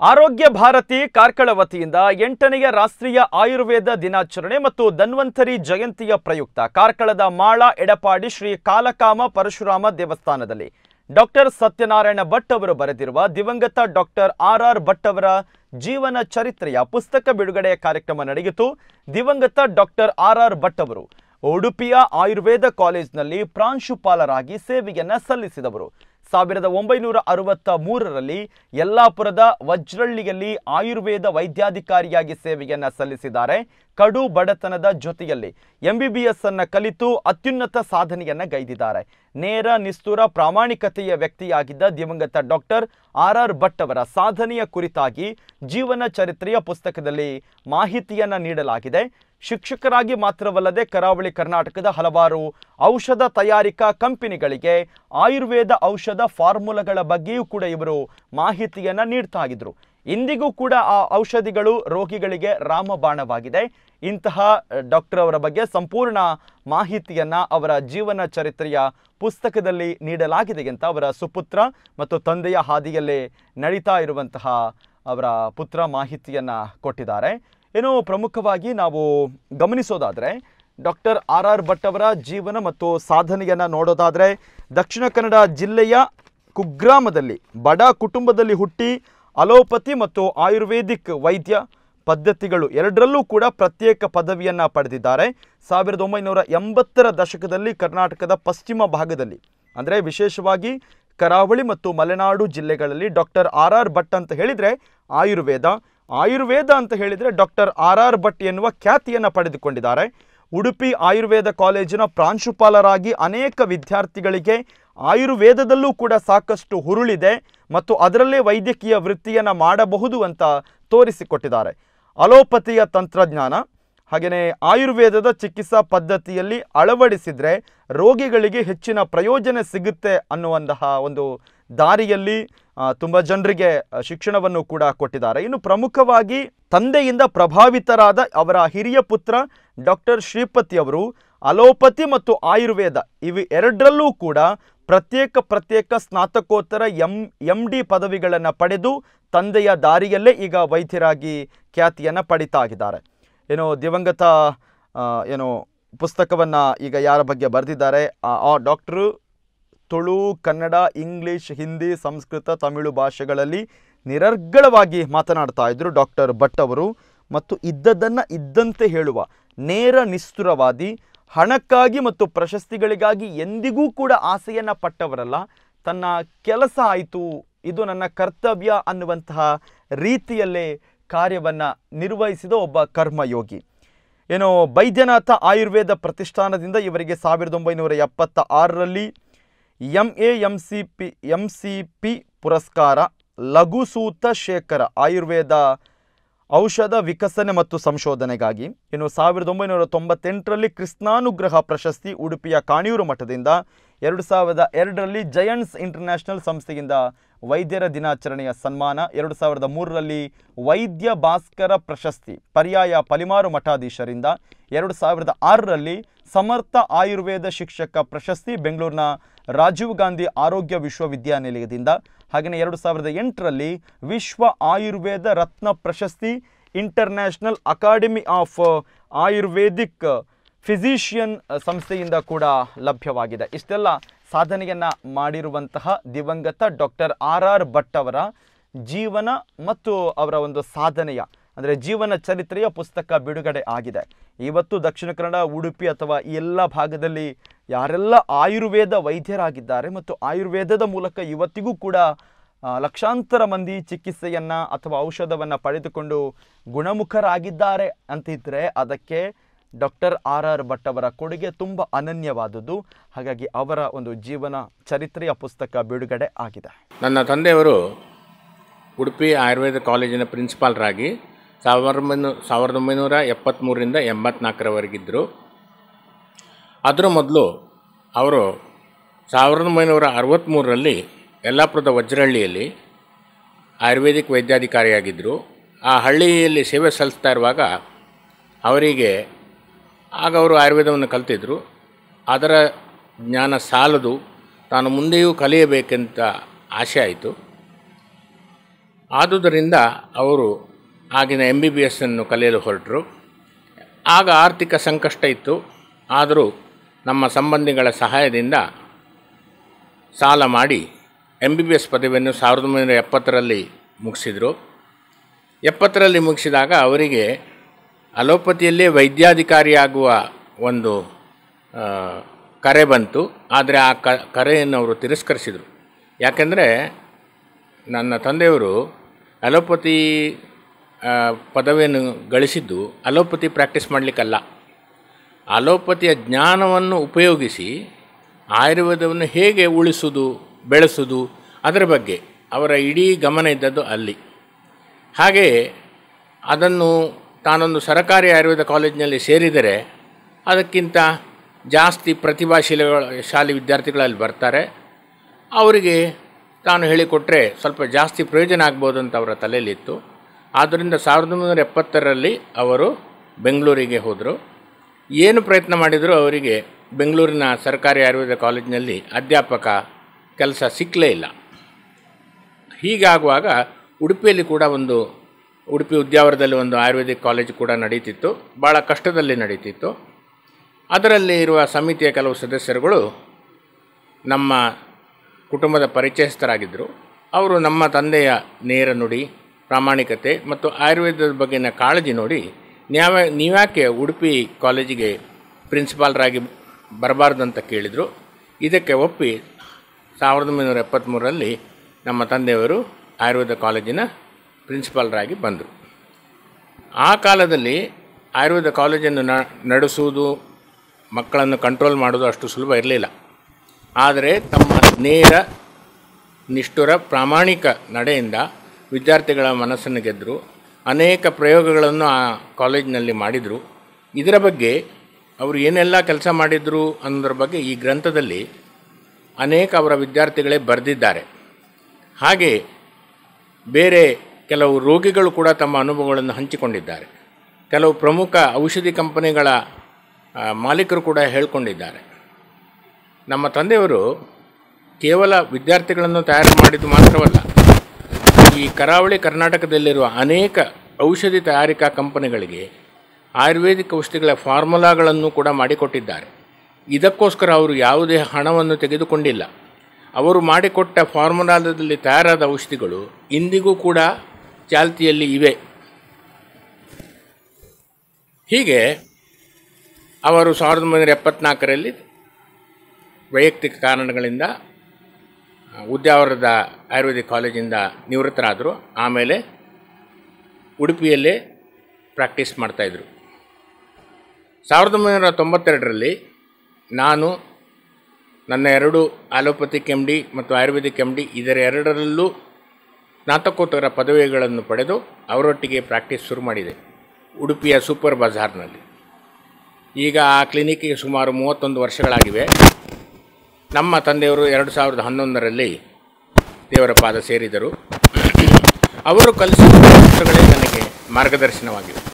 ಆರೋಗ್ಯ ಭಾರತಿ ಕಾರ್ಕಳ ವತಿಯಿಂದ ಎಂಟನೆಯ ರಾಷ್ಟ್ರೀಯ ಆಯುರ್ವೇದ ದಿನಾಚರಣೆ ಮತ್ತು ಧನ್ವಂತರಿ ಜಯಂತಿಯ ಪ್ರಯುಕ್ತ ಕಾರ್ಕಳದ ಮಾಳ ಎಡಪಾಡಿ ಶ್ರೀ ಕಾಲಕಾಮ ಪರಶುರಾಮ ದೇವಸ್ಥಾನದಲ್ಲಿ ಡಾಕ್ಟರ್ ಸತ್ಯನಾರಾಯಣ ಭಟ್ ಅವರು ಬರೆದಿರುವ ದಿವಂಗತ ಡಾಕ್ಟರ್ ಆರ್ ಆರ್ ಭಟ್ ಅವರ ಜೀವನ ಚರಿತ್ರೆಯ ಪುಸ್ತಕ ಬಿಡುಗಡೆಯ ಕಾರ್ಯಕ್ರಮ ನಡೆಯಿತು ದಿವಂಗತ ಡಾಕ್ಟರ್ ಆರ್ ಆರ್ ಭಟ್ ಅವರು ಉಡುಪಿಯ ಆಯುರ್ವೇದ ಕಾಲೇಜಿನಲ್ಲಿ ಪ್ರಾಂಶುಪಾಲರಾಗಿ ಸೇವೆಯನ್ನ ಸಲ್ಲಿಸಿದವರು ಸಾವಿರದ ಒಂಬೈನೂರ ಅರವತ್ತ ಮೂರರಲ್ಲಿ ಯಲ್ಲಾಪುರದ ವಜ್ರಳ್ಳಿಯಲ್ಲಿ ಆಯುರ್ವೇದ ವೈದ್ಯಾಧಿಕಾರಿಯಾಗಿ ಸೇವೆಯನ್ನ ಸಲ್ಲಿಸಿದ್ದಾರೆ ಕಡು ಬಡತನದ ಜೊತೆಯಲ್ಲಿ ಎಂಬಿಬಿಎಸ್ ಅನ್ನ ಕಲಿತು ಅತ್ಯುನ್ನತ ಸಾಧನೆಯನ್ನ ಗೈದಿದ್ದಾರೆ ನೇರ ನಿಷ್ಠುರ ಪ್ರಾಮಾಣಿಕತೆಯ ವ್ಯಕ್ತಿಯಾಗಿದ್ದ ದಿವಂಗತ ಡಾಕ್ಟರ್ ಆರ್ ಆರ್ ಭಟ್ ಅವರ ಸಾಧನೆಯ ಕುರಿತಾಗಿ ಜೀವನ ಚರಿತ್ರೆಯ ಪುಸ್ತಕದಲ್ಲಿ ಮಾಹಿತಿಯನ್ನ ನೀಡಲಾಗಿದೆ ಶಿಕ್ಷಕರಾಗಿ ಮಾತ್ರವಲ್ಲದೆ ಕರಾವಳಿ ಕರ್ನಾಟಕದ ಹಲವಾರು ಔಷಧ ತಯಾರಿಕಾ ಕಂಪನಿಗಳಿಗೆ ಆಯುರ್ವೇದ ಔಷಧ ಫಾರ್ಮುಲಾಗಳ ಬಗ್ಗೆಯೂ ಕೂಡ ಇವರು ಮಾಹಿತಿಯನ್ನ ನೀಡ್ತಾ ಇದ್ರು ಇಂದಿಗೂ ಕೂಡ ಆ ಔಷಧಿಗಳು ರೋಗಿಗಳಿಗೆ ರಾಮಬಾಣವಾಗಿದೆ ಇಂತಹ ಡಾಕ್ಟರ್ ಅವರ ಬಗ್ಗೆ ಸಂಪೂರ್ಣ ಮಾಹಿತಿಯನ್ನ ಅವರ ಜೀವನ ಚರಿತ್ರೆಯ ಪುಸ್ತಕದಲ್ಲಿ ನೀಡಲಾಗಿದೆ ಅಂತ ಅವರ ಸುಪುತ್ರ ಮತ್ತು ತಂದೆಯ ಹಾದಿಯಲ್ಲೇ ನಡೀತಾ ಇರುವಂತಹ ಅವರ ಪುತ್ರ ಮಾಹಿತಿಯನ್ನ ಕೊಟ್ಟಿದ್ದಾರೆ ಏನು ಪ್ರಮುಖವಾಗಿ ನಾವು ಗಮನಿಸೋದಾದರೆ ಡಾಕ್ಟರ್ ಆರ್ ಆರ್ ಭಟ್ ಅವರ ಜೀವನ ಮತ್ತು ಸಾಧನೆಯನ್ನು ನೋಡೋದಾದರೆ ದಕ್ಷಿಣ ಕನ್ನಡ ಜಿಲ್ಲೆಯ ಕುಗ್ರಾಮದಲ್ಲಿ ಬಡ ಕುಟುಂಬದಲ್ಲಿ ಹುಟ್ಟಿ ಅಲೋಪತಿ ಮತ್ತು ಆಯುರ್ವೇದಿಕ್ ವೈದ್ಯ ಪದ್ಧತಿಗಳು ಎರಡರಲ್ಲೂ ಕೂಡ ಪ್ರತ್ಯೇಕ ಪದವಿಯನ್ನು ಪಡೆದಿದ್ದಾರೆ ಸಾವಿರದ ಒಂಬೈನೂರ ಎಂಬತ್ತರ ದಶಕದಲ್ಲಿ ಕರ್ನಾಟಕದ ಪಶ್ಚಿಮ ಭಾಗದಲ್ಲಿ ಅಂದರೆ ವಿಶೇಷವಾಗಿ ಕರಾವಳಿ ಮತ್ತು ಮಲೆನಾಡು ಜಿಲ್ಲೆಗಳಲ್ಲಿ ಡಾಕ್ಟರ್ ಆರ್ ಆರ್ ಭಟ್ ಅಂತ ಹೇಳಿದರೆ ಆಯುರ್ವೇದ ಆಯುರ್ವೇದ ಅಂತ ಹೇಳಿದರೆ ಡಾಕ್ಟರ್ ಆರ್ ಆರ್ ಭಟ್ ಎನ್ನುವ ಖ್ಯಾತಿಯನ್ನು ಪಡೆದುಕೊಂಡಿದ್ದಾರೆ ಉಡುಪಿ ಆಯುರ್ವೇದ ಕಾಲೇಜಿನ ಪ್ರಾಂಶುಪಾಲರಾಗಿ ಅನೇಕ ವಿದ್ಯಾರ್ಥಿಗಳಿಗೆ ಆಯುರ್ವೇದದಲ್ಲೂ ಕೂಡ ಸಾಕಷ್ಟು ಹುರುಳಿದೆ ಮತ್ತು ಅದರಲ್ಲೇ ವೈದ್ಯಕೀಯ ವೃತ್ತಿಯನ್ನು ಮಾಡಬಹುದು ಅಂತ ತೋರಿಸಿಕೊಟ್ಟಿದ್ದಾರೆ ಅಲೋಪತಿಯ ತಂತ್ರಜ್ಞಾನ ಹಾಗೆಯೇ ಆಯುರ್ವೇದದ ಚಿಕಿತ್ಸಾ ಪದ್ಧತಿಯಲ್ಲಿ ಅಳವಡಿಸಿದರೆ ರೋಗಿಗಳಿಗೆ ಹೆಚ್ಚಿನ ಪ್ರಯೋಜನ ಸಿಗುತ್ತೆ ಅನ್ನುವಂತಹ ಒಂದು ದಾರಿಯಲ್ಲಿ ತುಂಬ ಜನರಿಗೆ ಶಿಕ್ಷಣವನ್ನು ಕೂಡ ಕೊಟ್ಟಿದ್ದಾರೆ ಇನ್ನು ಪ್ರಮುಖವಾಗಿ ತಂದೆಯಿಂದ ಪ್ರಭಾವಿತರಾದ ಅವರ ಹಿರಿಯ ಪುತ್ರ ಡಾಕ್ಟರ್ ಶ್ರೀಪತಿ ಅವರು ಅಲೋಪತಿ ಮತ್ತು ಆಯುರ್ವೇದ ಇವು ಎರಡರಲ್ಲೂ ಕೂಡ ಪ್ರತ್ಯೇಕ ಪ್ರತ್ಯೇಕ ಸ್ನಾತಕೋತ್ತರ ಎಂ ಎಂ ಡಿ ಪದವಿಗಳನ್ನು ಪಡೆದು ತಂದೆಯ ದಾರಿಯಲ್ಲೇ ಈಗ ವೈದ್ಯರಾಗಿ ಖ್ಯಾತಿಯನ್ನು ಪಡಿತಾ ಇದ್ದಾರೆ ಏನು ದಿವಂಗತ ಆ, ಏನು ಪುಸ್ತಕವನ್ನು ಈಗ ಯಾರ ಬಗ್ಗೆ ಬರೆದಿದ್ದಾರೆ ಆ ಆ ಡಾಕ್ಟ್ರು ತುಳು ಕನ್ನಡ ಇಂಗ್ಲಿಷ್ ಹಿಂದಿ ಸಂಸ್ಕೃತ ತಮಿಳು ಭಾಷೆಗಳಲ್ಲಿ ನಿರರ್ಗಳವಾಗಿ ಮಾತನಾಡ್ತಾ ಇದ್ದರು ಡಾಕ್ಟರ್ ಭಟ್ ಅವರು ಮತ್ತು ಇದ್ದದ್ದನ್ನು ಇದ್ದಂತೆ ಹೇಳುವ ನೇರ ನಿಷ್ಠುರವಾದಿ ಹಣಕ್ಕಾಗಿ ಮತ್ತು ಪ್ರಶಸ್ತಿಗಳಿಗಾಗಿ ಎಂದಿಗೂ ಕೂಡ ಆಸೆಯನ್ನು ಪಟ್ಟವರಲ್ಲ ತನ್ನ ಕೆಲಸ ಆಯಿತು ಇದು ನನ್ನ ಕರ್ತವ್ಯ ಅನ್ನುವಂತಹ ರೀತಿಯಲ್ಲೇ ಕಾರ್ಯವನ್ನು ನಿರ್ವಹಿಸಿದ ಒಬ್ಬ ಕರ್ಮಯೋಗಿ ಏನು ಬೈದ್ಯನಾಥ ಆಯುರ್ವೇದ ಪ್ರತಿಷ್ಠಾನದಿಂದ ಇವರಿಗೆ ಸಾವಿರದ ಒಂಬೈನೂರ ಎಪ್ಪತ್ತ ಆರರಲ್ಲಿ M A M C P M C P ಪುರಸ್ಕಾರ ಲಘುಸೂತ ಶೇಖರ ಆಯುರ್ವೇದ ಔಷಧ ವಿಕಸನೆ ಮತ್ತು ಸಂಶೋಧನೆಗಾಗಿ ಇನ್ನು ಸಾವಿರದ ಒಂಬೈನೂರ ತೊಂಬತ್ತೆಂಟರಲ್ಲಿ ಕೃಷ್ಣಾನುಗ್ರಹ ಪ್ರಶಸ್ತಿ ಉಡುಪಿಯ ಕಾಣಿಯೂರು ಮಠದಿಂದ ಎರಡು ಸಾವಿರದ ಎರಡರಲ್ಲಿ ಜಯಂಟ್ಸ್ ಇಂಟರ್ನ್ಯಾಷನಲ್ ಸಂಸ್ಥೆಯಿಂದ ವೈದ್ಯರ ದಿನಾಚರಣೆಯ ಸನ್ಮಾನ ಎರಡು ಸಾವಿರದ ಮೂರರಲ್ಲಿ ವೈದ್ಯ ಭಾಸ್ಕರ ಪ್ರಶಸ್ತಿ ಪರ್ಯಾಯ ಪಲಿಮಾರು ಮಠಾಧೀಶರಿಂದ ಎರಡು ಸಾವಿರದ ಆರರಲ್ಲಿ ಸಮರ್ಥ ಆಯುರ್ವೇದ ಶಿಕ್ಷಕ ಪ್ರಶಸ್ತಿ ಬೆಂಗಳೂರಿನ ರಾಜೀವ್ ಗಾಂಧಿ ಆರೋಗ್ಯ ವಿಶ್ವವಿದ್ಯಾನಿಲಯದಿಂದ ಹಾಗೆಯೇ ಎರಡು ಸಾವಿರದ ಎಂಟರಲ್ಲಿ ವಿಶ್ವ ಆಯುರ್ವೇದ ರತ್ನ ಪ್ರಶಸ್ತಿ international academy of ayurvedic physician ಸಂಸ್ಥೆಯಿಂದ ಕೂಡ ಲಭ್ಯವಾಗಿದೆ ಇಷ್ಟೆಲ್ಲ ಸಾಧನೆಯನ್ನು ಮಾಡಿರುವಂತಹ ದಿವಂಗತ ಡಾಕ್ಟರ್ ಆರ್ ಆರ್ ಭಟ್ ಅವರ ಜೀವನ ಮತ್ತು ಅವರ ಒಂದು ಸಾಧನೆಯ ಅಂದರೆ ಜೀವನ ಚರಿತ್ರೆಯ ಪುಸ್ತಕ ಬಿಡುಗಡೆ ಆಗಿದೆ ಇವತ್ತು ದಕ್ಷಿಣ ಕನ್ನಡ ಉಡುಪಿ ಅಥವಾ ಈ ಎಲ್ಲ ಭಾಗದಲ್ಲಿ ಯಾರೆಲ್ಲ ಆಯುರ್ವೇದ ವೈದ್ಯರಾಗಿದ್ದಾರೆ ಮತ್ತು ಆಯುರ್ವೇದದ ಮೂಲಕ ಇವತ್ತಿಗೂ ಕೂಡ ಆ, ಲಕ್ಷಾಂತರ ಮಂದಿ ಚಿಕಿತ್ಸೆಯನ್ನು ಅಥವಾ ಔಷಧವನ್ನು ಪಡೆದುಕೊಂಡು ಗುಣಮುಖರಾಗಿದ್ದಾರೆ ಅಂತಿದ್ರೆ ಅದಕ್ಕೆ ಡಾಕ್ಟರ್ ಆರ್ ಆರ್ ಭಟ್ ಅವರ ಕೊಡುಗೆ ತುಂಬ ಅನನ್ಯವಾದದ್ದು ಹಾಗಾಗಿ ಅವರ ಒಂದು ಜೀವನ ಚರಿತ್ರೆಯ ಪುಸ್ತಕ ಬಿಡುಗಡೆ ಆಗಿದೆ ನನ್ನ ತಂದೆಯವರು ಉಡುಪಿ ಆಯುರ್ವೇದ ಕಾಲೇಜಿನ ಪ್ರಿನ್ಸಿಪಾಲ್ರಾಗಿ ಸಾವಿರದ ಒಂಬೈನೂರ ಸಾವಿರದ ಒಂಬೈನೂರ ಎಪ್ಪತ್ತ್ಮೂರರಿಂದ ಎಂಬತ್ನಾಲ್ಕರವರೆಗಿದ್ದರು ಅದರ ಮೊದಲು ಅವರು ಸಾವಿರದ ಒಂಬೈನೂರ ಅರವತ್ತ್ಮೂರರಲ್ಲಿ ಯಲ್ಲಾಪುರದ ವಜ್ರಹಳ್ಳಿಯಲ್ಲಿ ಆಯುರ್ವೇದಿಕ್ ವೈದ್ಯಾಧಿಕಾರಿಯಾಗಿದ್ದರು ಆ ಹಳ್ಳಿಯಲ್ಲಿ ಸೇವೆ ಸಲ್ಲಿಸ್ತಾ ಇರುವಾಗ ಅವರಿಗೆ ಆಗ ಅವರು ಆಯುರ್ವೇದವನ್ನು ಕಲ್ತಿದ್ರು ಅದರ ಜ್ಞಾನ ಸಾಲದು ತಾನು ಮುಂದೆಯೂ ಕಲಿಯಬೇಕೆಂತ ಆಸೆ ಆಯಿತು ಆದುದರಿಂದ ಅವರು ಆಗಿನ ಎಮ್ ಬಿ ಬಿ ಎಸ್ಸನ್ನು ಕಲಿಯಲು ಹೊರಟರು ಆಗ ಆರ್ಥಿಕ ಸಂಕಷ್ಟ ಇತ್ತು ಆದರೂ ನಮ್ಮ ಸಂಬಂಧಿಗಳ ಸಹಾಯದಿಂದ ಸಾಲ ಮಾಡಿ ಎಮ್ ಬಿ ಬಿ ಎಸ್ ಪದವಿಯನ್ನು ಸಾವಿರದ ಒಂಬೈನೂರ ಎಪ್ಪತ್ತರಲ್ಲಿ ಮುಗಿಸಿದರು ಎಪ್ಪತ್ತರಲ್ಲಿ ಮುಗಿಸಿದಾಗ ಅವರಿಗೆ ಅಲೋಪತಿಯಲ್ಲೇ ವೈದ್ಯಾಧಿಕಾರಿಯಾಗುವ ಒಂದು ಆ, ಕರೆ ಬಂತು ಆದರೆ ಆ ಕ ಕರೆಯನ್ನು ಅವರು ತಿರಸ್ಕರಿಸಿದರು ಯಾಕೆಂದರೆ ನನ್ನ ತಂದೆಯವರು ಅಲೋಪತಿ ಆ, ಪದವಿಯನ್ನು ಗಳಿಸಿದ್ದು ಅಲೋಪತಿ ಪ್ರಾಕ್ಟೀಸ್ ಮಾಡಲಿಕ್ಕಲ್ಲ ಅಲೋಪತಿಯ ಜ್ಞಾನವನ್ನು ಉಪಯೋಗಿಸಿ ಆಯುರ್ವೇದವನ್ನು ಹೇಗೆ ಉಳಿಸುವುದು ಬೆಳೆಸುವುದು ಅದರ ಬಗ್ಗೆ ಅವರ ಇಡೀ ಗಮನ ಇದ್ದದ್ದು ಅಲ್ಲಿ ಹಾಗೆಯೇ ಅದನ್ನು ತಾನೊಂದು ಸರಕಾರಿ ಆಯುರ್ವೇದ ಕಾಲೇಜಿನಲ್ಲಿ ಸೇರಿದರೆ ಅದಕ್ಕಿಂತ ಜಾಸ್ತಿ ಪ್ರತಿಭಾಶೀಲಗಳ ಶಾಲೆ ವಿದ್ಯಾರ್ಥಿಗಳಲ್ಲಿ ಬರ್ತಾರೆ ಅವರಿಗೆ ತಾನು ಹೇಳಿಕೊಟ್ರೆ ಸ್ವಲ್ಪ ಜಾಸ್ತಿ ಪ್ರಯೋಜನ ಆಗ್ಬೋದು ಅಂತ ಅವರ ತಲೆಯಲ್ಲಿತ್ತು ಆದ್ದರಿಂದ ಸಾವಿರದ ಒಂಬೈನೂರ ಎಪ್ಪತ್ತರಲ್ಲಿ ಅವರು ಬೆಂಗಳೂರಿಗೆ ಹೋದರು ಏನು ಪ್ರಯತ್ನ ಮಾಡಿದರೂ ಅವರಿಗೆ ಬೆಂಗಳೂರಿನ ಸರ್ಕಾರಿ ಆಯುರ್ವೇದ ಕಾಲೇಜಿನಲ್ಲಿ ಅಧ್ಯಾಪಕ ಕೆಲಸ ಸಿಕ್ಕಲೇ ಇಲ್ಲ ಹೀಗಾಗುವಾಗ ಉಡುಪಿಯಲ್ಲಿ ಕೂಡ ಒಂದು ಉಡುಪಿ ಉದ್ಯಾವರದಲ್ಲಿ ಒಂದು ಆಯುರ್ವೇದಿಕ್ ಕಾಲೇಜ್ ಕೂಡ ನಡೀತಿತ್ತು ಭಾಳ ಕಷ್ಟದಲ್ಲಿ ನಡೀತಿತ್ತು ಅದರಲ್ಲಿ ಇರುವ ಸಮಿತಿಯ ಕೆಲವು ಸದಸ್ಯರುಗಳು ನಮ್ಮ ಕುಟುಂಬದ ಪರಿಚಯಸ್ಥರಾಗಿದ್ದರು ಅವರು ನಮ್ಮ ತಂದೆಯ ನೇರ ನುಡಿ ಪ್ರಾಮಾಣಿಕತೆ ಮತ್ತು ಆಯುರ್ವೇದದ ಬಗ್ಗೆನ ಕಾಳಜಿ ನೋಡಿ ನ್ಯಾವ ನೀವ್ಯಾಕೆ ಉಡುಪಿ ಕಾಲೇಜಿಗೆ ಪ್ರಿನ್ಸಿಪಾಲ್ರಾಗಿ ಬರಬಾರ್ದು ಅಂತ ಕೇಳಿದರು ಇದಕ್ಕೆ ಒಪ್ಪಿ ಸಾವಿರದ ಒಂಬೈನೂರ ಎಪ್ಪತ್ತ್ಮೂರರಲ್ಲಿ ನಮ್ಮ ತಂದೆಯವರು ಆಯುರ್ವೇದ ಕಾಲೇಜಿನ ಪ್ರಿನ್ಸಿಪಾಲ್ರಾಗಿ ಬಂದರು ಆ ಕಾಲದಲ್ಲಿ ಆಯುರ್ವೇದ ಕಾಲೇಜನ್ನು ನ ನಡೆಸುವುದು ಮಕ್ಕಳನ್ನು ಕಂಟ್ರೋಲ್ ಮಾಡೋದು ಅಷ್ಟು ಸುಲಭ ಇರಲಿಲ್ಲ ಆದರೆ ತಮ್ಮ ನೇರ ನಿಷ್ಠುರ ಪ್ರಾಮಾಣಿಕ ನಡೆಯಿಂದ ವಿದ್ಯಾರ್ಥಿಗಳ ಮನಸ್ಸನ್ನು ಗೆದ್ದರು ಅನೇಕ ಪ್ರಯೋಗಗಳನ್ನು ಆ ಕಾಲೇಜಿನಲ್ಲಿ ಮಾಡಿದರು ಇದರ ಬಗ್ಗೆ ಅವರು ಏನೆಲ್ಲ ಕೆಲಸ ಮಾಡಿದರು ಅನ್ನೋದ್ರ ಬಗ್ಗೆ ಈ ಗ್ರಂಥದಲ್ಲಿ ಅನೇಕ ಅವರ ವಿದ್ಯಾರ್ಥಿಗಳೇ ಬರೆದಿದ್ದಾರೆ ಹಾಗೆ ಬೇರೆ ಕೆಲವು ರೋಗಿಗಳು ಕೂಡ ತಮ್ಮ ಅನುಭವಗಳನ್ನು ಹಂಚಿಕೊಂಡಿದ್ದಾರೆ ಕೆಲವು ಪ್ರಮುಖ ಔಷಧಿ ಕಂಪನಿಗಳ ಆ, ಮಾಲೀಕರು ಕೂಡ ಹೇಳ್ಕೊಂಡಿದ್ದಾರೆ ನಮ್ಮ ತಂದೆಯವರು ಕೇವಲ ವಿದ್ಯಾರ್ಥಿಗಳನ್ನು ತಯಾರು ಮಾಡಿದ್ದು ಮಾತ್ರವಲ್ಲ ಈ ಕರಾವಳಿ ಕರ್ನಾಟಕದಲ್ಲಿರುವ ಅನೇಕ ಔಷಧಿ ತಯಾರಿಕಾ ಕಂಪನಿಗಳಿಗೆ ಆಯುರ್ವೇದಿಕ್ ಔಷಧಿಗಳ ಫಾರ್ಮುಲಾಗಳನ್ನು ಕೂಡ ಮಾಡಿಕೊಟ್ಟಿದ್ದಾರೆ ಇದಕ್ಕೋಸ್ಕರ ಅವರು ಯಾವುದೇ ಹಣವನ್ನು ತೆಗೆದುಕೊಂಡಿಲ್ಲ ಅವರು ಮಾಡಿಕೊಟ್ಟ ಫಾರ್ಮುಲಾದಲ್ಲಿ ತಯಾರಾದ ಔಷಧಿಗಳು ಇಂದಿಗೂ ಕೂಡ ಚಾಲ್ತಿಯಲ್ಲಿ ಇವೆ ಹೀಗೆ ಅವರು ಸಾವಿರದ ಒಂಬೈನೂರ ಎಪ್ಪತ್ನಾಲ್ಕರಲ್ಲಿ ವೈಯಕ್ತಿಕ ಕಾರಣಗಳಿಂದ ಆ, ಉದ್ಯಾವರದ ಆಯುರ್ವೇದಿಕ್ ಕಾಲೇಜಿಂದ ನಿವೃತ್ತರಾದರು ಆಮೇಲೆ ಉಡುಪಿಯಲ್ಲೇ ಪ್ರಾಕ್ಟೀಸ್ ಮಾಡ್ತಾಯಿದ್ರು ಸಾವಿರದ ಒಂಬೈನೂರ ತೊಂಬತ್ತೆರಡರಲ್ಲಿ ನಾನು ನನ್ನ ಎರಡು ಆಲೋಪತಿಕ್ ಎಮ್ ಡಿ ಮತ್ತು ಆಯುರ್ವೇದಿಕ್ ಎಮ್ ಡಿ ಇದರ ಎರಡರಲ್ಲೂ ಸ್ನಾತಕೋತ್ತರ ಪದವಿಗಳನ್ನು ಪಡೆದು ಅವರೊಟ್ಟಿಗೆ ಪ್ರಾಕ್ಟೀಸ್ ಶುರು ಮಾಡಿದೆ ಉಡುಪಿಯ ಸೂಪರ್ ಬಜಾರ್ನಲ್ಲಿ ಈಗ ಆ ಕ್ಲಿನಿಕ್ಕಿಗೆ ಸುಮಾರು ಮೂವತ್ತೊಂದು ವರ್ಷಗಳಾಗಿವೆ ನಮ್ಮ ತಂದೆಯವರು ಎರಡು ಸಾವಿರದ ಹನ್ನೊಂದರಲ್ಲಿ ದೇವರ ಪಾದ ಸೇರಿದರು ಅವರು ಕಲಿಸಿದ ಪುಸ್ತಕಗಳೇ ನನಗೆ ಮಾರ್ಗದರ್ಶನವಾಗಿವೆ